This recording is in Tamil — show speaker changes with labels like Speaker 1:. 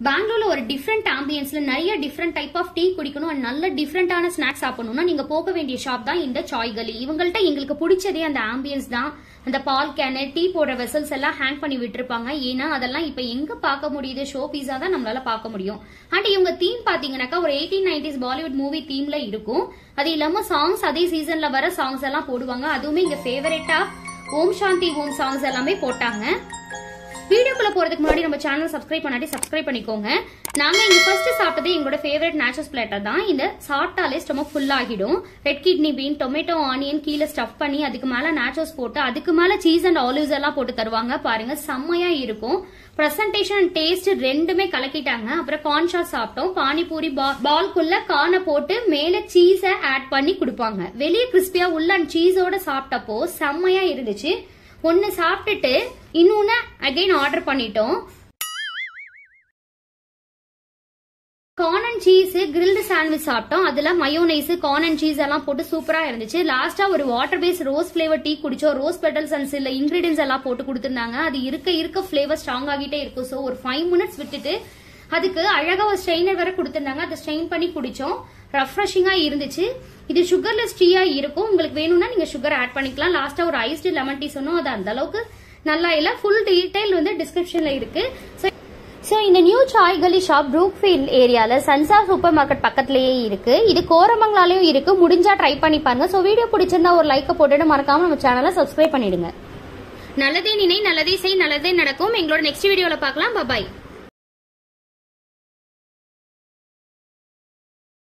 Speaker 1: பெங்களூர்ல ஒரு டிஃப்ரெண்ட் ஆம்பியன்ஸ்ல நிறைய டிஃப்ரெண்ட் டைப் ஆஃப் டீ குடிக்கணும் and நல்ல டிஃப்ரெண்டான ஸ்நாக்ஸ் சாப்பிடணும்னா நீங்க போக வேண்டிய ஷாப் தான் இந்த சாய் கலி இவங்கள்ட்ட எங்களுக்கு பிடிச்சதே அந்த ஆம்பியன்ஸ் தான் அந்த பால் கேனு டீ போடுற வெசல்ஸ் எல்லாம் ஹேங் பண்ணி விட்டுருப்பாங்க ஏன்னா அதெல்லாம் இப்ப எங்க பார்க்க முடியுது ஷோ பீஸா தான் நம்மளால பார்க்க முடியும் அண்ட் இவங்க தீம் பாத்தீங்கன்னாக்கா ஒரு எயிட்டீன் நைன்டிஸ் பாலிவுட் மூவி தீம்ல இருக்கும் அது இல்லாம சாங்ஸ் அதே சீசன்ல வர சாங்ஸ் எல்லாம் போடுவாங்க அதுவுமே இங்க ஃபேவரட்டா ஓம் சாந்தி ஓம் சாங்ஸ் எல்லாமே போட்டாங்க வீடியோக்குள்ள போறதுக்கு முன்னாடி நம்ம சேனல் சப்ஸ்கிரைப் பண்ணாட்டி சப்ஸ்கிரைப் பண்ணிக்கோங்க நாங்க இங்க ஃபர்ஸ்ட் சாப்பிட்டது எங்களோட ஃபேவரட் நேச்சர்ஸ் பிளேட்டர் தான் இந்த சாப்பிட்டாலே ஸ்டொமக் ஃபுல் ஆகிடும் red kidney bean tomato onion கீழே ஸ்டஃப் பண்ணி அதுக்கு மேல நேச்சர்ஸ் போட்டு அதுக்கு மேல சீஸ் அண்ட் ஆலிவ்ஸ் எல்லாம் போட்டு தருவாங்க பாருங்க செம்மையா இருக்கும் பிரசன்டேஷன் அண்ட் டேஸ்ட் ரெண்டுமே கலக்கிட்டாங்க அப்புறம் கார்ன்ஷா சாப்பிட்டோம் பானிபூரி பால்குள்ள கானை போட்டு மேல சீஸ ஆட் பண்ணி கொடுப்பாங்க வெளியே கிறிஸ்பியா உள்ள அண்ட் சீஸோட சாப்பிட்டப்போ செம்மையா இருந்துச்சு ஒன்னு சாப்பிட்டுட்டு இன்னொன்னு அகைன் ஆர்டர் பண்ணிட்டோம் corn and cheese grilled sandwich சாப்பிட்டோம் அதுல மயோனைஸ் கார்ன் அண்ட் சீஸ் எல்லாம் போட்டு சூப்பரா இருந்துச்சு லாஸ்டா ஒரு water base rose flavour tea குடிச்சோம் ரோஸ் பெட்டல்ஸ் அண்ட் சில இன்கிரீடியன்ஸ் எல்லாம் போட்டு கொடுத்திருந்தாங்க அது இருக்க இருக்க ஃபிளேவர் ஸ்ட்ராங் ஆகிட்டே இருக்கும் ஸோ ஒரு ஃபைவ் மினிட்ஸ் விட்டுட்டு அதுக்கு அழகா ஒரு ஸ்ட்ரெயினர் வேற கொடுத்திருந்தாங்க அதை ஸ்ட்ரெயின் பண்ணி குடிச்சோம் ரெஃப்ரெஷிங்கா இருந்துச்சு இது சுகர்லெஸ் டீயா இருக்கும் உங்களுக்கு வேணும்னா நீங்க சுகர் ஆட் பண்ணிக்கலாம் லாஸ்டா ஒரு ஐஸ்டு லெமன் டீ சொன்னோம் அது அந்த அளவுக்கு நல்லா இல்ல ஃபுல் டீடைல் வந்து டிஸ்கிரிப்ஷன்ல இருக்கு So, ஸோ இந்த new Chai Gali shop Brookfield ஏரியால சன்சா சூப்பர் மார்க்கெட் பக்கத்துலயே இருக்கு இது கோரமங்கலாலையும் இருக்கு முடிஞ்சா ட்ரை பண்ணி பாருங்க ஸோ வீடியோ பிடிச்சிருந்தா ஒரு லைக்கை போட்டுட்டு மறக்காம நம்ம சேனலை சப்ஸ்கிரைப் பண்ணிடுங்க நல்லதே நினை நல்லதே செய் நல்லதே நடக்கும் எங்களோட நெக்ஸ்ட் வீடியோல பார்க்கலாம் பாய்